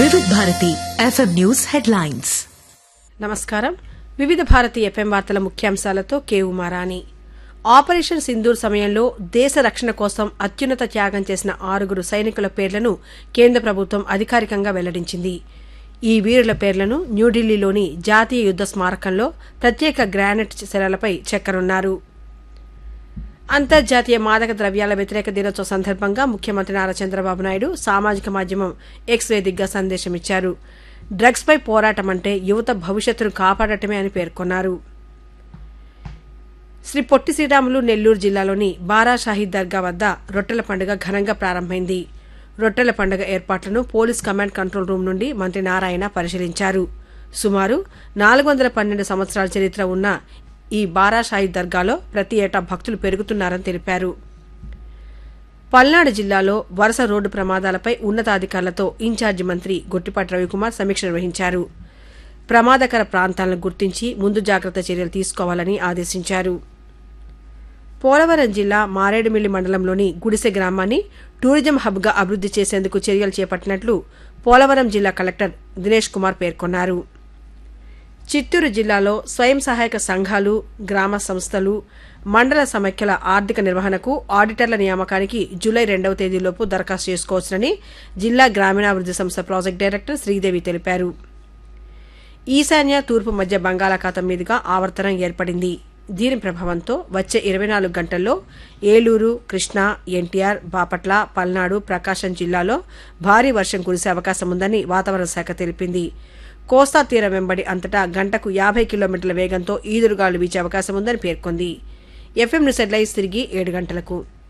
వివిధ Bharati FM news headlines నమస్కారం వివిధ భారతి ఎఫ్ఎం వార్తల ముఖ్యాంశాలతో కే ఉమారాణి ఆపరేషన్ సింధూర్ సమయంలో దేశ రక్షణ కోసం అత్యున్నత త్యాగం చేసిన ఆరుగురు సైనికుల పేర్లను కేంద్ర ప్రభుత్వం అధికారికంగా వెల్లడించింది ఈ వీరుల పేర్లను న్యూఢిల్లీలోని జాతీయ యుద్ద స్మారకంలో ప్రత్యేక గ్రానైట్ శిలలపై చెక్కనున్నారు అంతర్జాతీయ మాదక ద్రవ్యాల వ్యతిరేక దినోత్సవ సందర్భంగా ముఖ్యమంత్రి నారా చంద్రబాబు నాయుడు సామాజిక మాధ్యమం ఎక్స్ వేదికగా సందేశమిచ్చారు డ్రగ్స్ పై పోరాటం అంటే యువత భవిష్యత్తును కాపాడటమే అని పేర్కొన్నారు శ్రీ పొట్టి శ్రీరాములు నెల్లూరు జిల్లాలోని బారా షాహీద్ దర్గా వద్ద రొట్టెల పండుగ ఘనంగా ప్రారంభమైంది రొట్టెల పండుగ ఏర్పాట్లను పోలీస్ కమాండ్ కంట్రోల్ రూమ్ నుండి మంత్రి నారాయణ పరిశీలించారు సుమారు నాలుగు వందల పన్నెండు సంవత్సరాల చరిత్ర ఉన్న ఈ బారా షాహీద్ దర్గాలో ప్రతి ఏటా భక్తులు పెరుగుతున్నారని తెలిపారు పల్నాడు జిల్లాలో వరుస రోడ్డు ప్రమాదాలపై ఉన్నతాధికారులతో ఇన్ఛార్జి మంత్రి గొట్టిపాటి రవికుమార్ సమీక్ష నిర్వహించారు ప్రమాదకర ప్రాంతాలను గుర్తించి ముందు జాగ్రత్త చర్యలు తీసుకోవాలని ఆదేశించారు పోలవరం జిల్లా మారేడుమిల్లి మండలంలోని గుడిసె గ్రామాన్ని టూరిజం హబ్గా అభివృద్ది చేసేందుకు చర్యలు చేపట్టినట్లు పోలవరం జిల్లా కలెక్టర్ దినేష్ కుమార్ పేర్కొన్నారు చిత్తూరు జిల్లాలో స్వయం సహాయక సంఘాలు గ్రామ సంస్థలు మండల సమైక్యల ఆర్థిక నిర్వహణకు ఆడిటర్ల నియామకానికి జూలై రెండవ తేదీలోపు దరఖాస్తు చేసుకోవచ్చునని జిల్లా గ్రామీణాభివృద్ది సంస్థ ప్రాజెక్టు డైరెక్టర్ శ్రీదేవి తెలిపారు ఈశాన్య తూర్పు మధ్య బంగాళాఖాతం మీదుగా ఆవర్తనం ఏర్పడింది దీని ప్రభావంతో వచ్చే ఇరవై నాలుగు గంటల్లో ఏలూరు కృష్ణా ఎన్టీఆర్ బాపట్ల పల్నాడు ప్రకాశం జిల్లాలో భారీ వర్షం కురిసే అవకాశం ఉందని వాతావరణ శాఖ తెలిపింది కోస్తా తీరం వెంబడి అంతటా గంటకు యాభై కిలోమీటర్ల వేగంతో ఈదురుగాలు వీచే అవకాశం ఉందని పేర్కొంది ఎఫ్ఎం న్యూస్ హెడ్లైన్స్ తిరిగి ఏడు గంటలకు